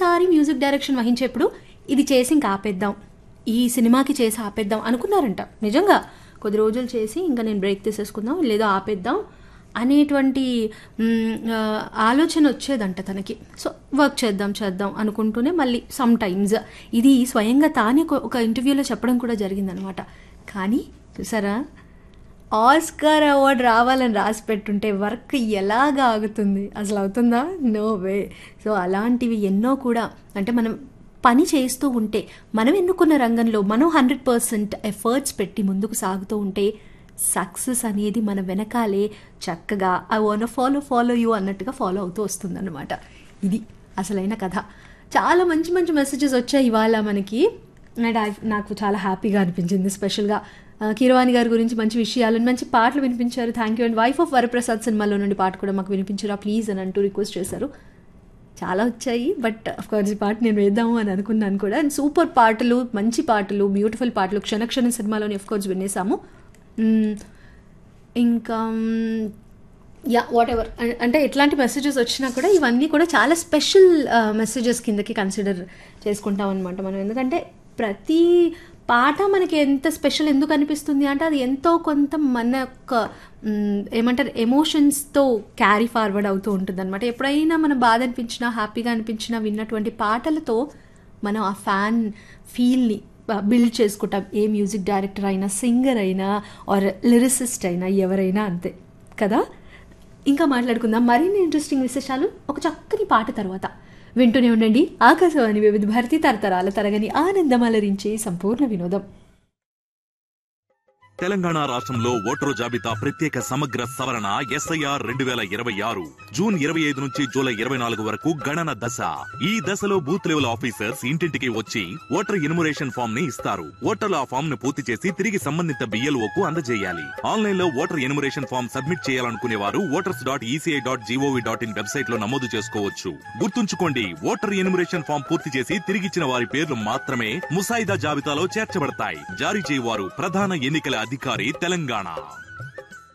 ప్రతిసారి music direction వహించేప్పుడు ఇది చేసి ఇంకా ఆపేద్దాం ఈ సినిమాకి చేసి ఆపేద్దాం అనుకున్నారంట నిజంగా కొద్ది రోజులు చేసి ఇంకా నేను బ్రేక్ తీసేసుకుందాం లేదా ఆపేద్దాం అనేటువంటి మ్, ఆ, ఆలోచన వచ్చేదంట తనకి సో వర్క్ చేద్దాం చేద్దాం అనుకుంటూనే మళ్ళీ సమ్ టైమ్స్ ఇది స్వయంగా తానే ఒక- ఒక ఇంటర్వ్యూలో చెప్పడం కూడా జరిగిందనమాట కానీ చూసారా ఆస్కార్ అవార్డ్ రావాలని రాసి పెట్టుంటే వర్క్ ఎలాగా ఆగుతుంది అసలు అవుతుందా నో వే సో అలాంటివి ఎన్నో కూడా అంటే మనం పని చేస్తూ ఉంటే మనం ఎన్నుకున్న రంగంలో మనం హండ్రెడ్ పర్సెంట్ ఎఫర్ట్స్ పెట్టి ముందుకు సాగుతూ ఉంటే సక్సెస్ అనేది మన వెనకాలే చక్కగా I wanna follow follow you అన్నట్టుగా ఫాలో అవుతూ వస్తుందన్నమాట ఇది అసలైన కథ చాలా మంచి మంచి మెసేజెస్ వచ్చాయి ఇవాళ మనకి అండ్ ఐ నాకు చాలా హ్యాపీగా అనిపించింది స్పెషల్గా ఆ, కీరవాణి గారి గురించి మంచి విషయాలు మంచి పాటలు వినిపించారు thank you and wife of Varaprasad సినిమాలో నుండి పాట కూడా మాకు వినిపించారా ప్లీజ్ అని అంటూ రిక్వెస్ట్ చేశారు చాలా వచ్చాయి బట్ కోర్స్ ఈ పాట నేను వేద్దాము అని అనుకున్నాను కూడా అండ్ సూపర్ పాటలు మంచి పాటలు బ్యూటిఫుల్ పాటలు క్షణక్షణ సినిమాలోని కోర్స్ వినేసాము మ్మ్, ఇంకా యా వాట్ ఎవర్ అంటే ఎట్లాంటి మెసేజెస్ వచ్చినా కూడా ఇవన్నీ కూడా చాలా స్పెషల్ మెసేజెస్ కిందకి కన్సిడర్ చేసుకుంటాం అనమాట మనం ఎందుకంటే ప్రతి పాట మనకి ఎంత స్పెషల్ ఎందుకు అనిపిస్తుంది అంటే అది ఎంతో కొంత మన యొక్క మ్, ఏమంటారు ఎమోషన్స్తో క్యారీ ఫార్వర్డ్ అవుతూ ఉంటుంది అనమాట ఎప్పుడైనా మన బాధ అనిపించినా హ్యాపీగా అనిపించినా విన్నటువంటి పాటలతో మనం ఆ ఫ్యాన్ ఫీల్ని బిల్డ్ చేసుకుంటాం ఏ మ్యూజిక్ డైరెక్టర్ అయినా సింగర్ అయినా ఆర్ లిరిసిస్ట్ అయినా ఎవరైనా అంతే కదా ఇంకా మాట్లాడుకుందాం మరిన్ని ఇంట్రెస్టింగ్ విశేషాలు ఒక చక్కని పాట తర్వాత వింటూనే ఉండండి ఆకాశవాణి వివిధ భారతి తరతరాల తరగని ఆనందం అలరించే సంపూర్ణ వినోదం తెలంగాణ రాష్ట్రంలో ఓటరు జాబితా ప్రత్యేక సమగ్ర సవరణ ఎస్ఐఆర్ రెండు వేల ఇరవై ఆరు జూన్ ఇరవై ఐదు నుంచి జూలై ఇరవై నాలుగు వరకు గణన దశ ఈ దశలో బూత్ లెవెల్ ఆఫీసర్స్ ఇంటింటికి వచ్చి ఓటర్ ఇనుమరేషన్ ఫామ్ ని ఇస్తారు ఓటర్లు ఆ ఫామ్ ను పూర్తి చేసి తిరిగి సంబంధిత బిఎల్ఓ కు అందజేయాలి ఆన్లైన్ లో ఓటర్ ఎనుమరేషన్ ఫామ్ సబ్మిట్ చేయాలనుకునే వారు voters dot ECI dot GOV dot in website లో నమోదు చేసుకోవచ్చు గుర్తుంచుకోండి ఓటర్ ఎనుమరేషన్ ఫామ్ పూర్తి చేసి తిరిగిచ్చిన వారి పేర్లు మాత్రమే ముసాయిదా జాబితాలో చేర్చబడతాయి జారీ చేయవారు ప్రధాన ఎన్నికల అధికారి తెలంగాణ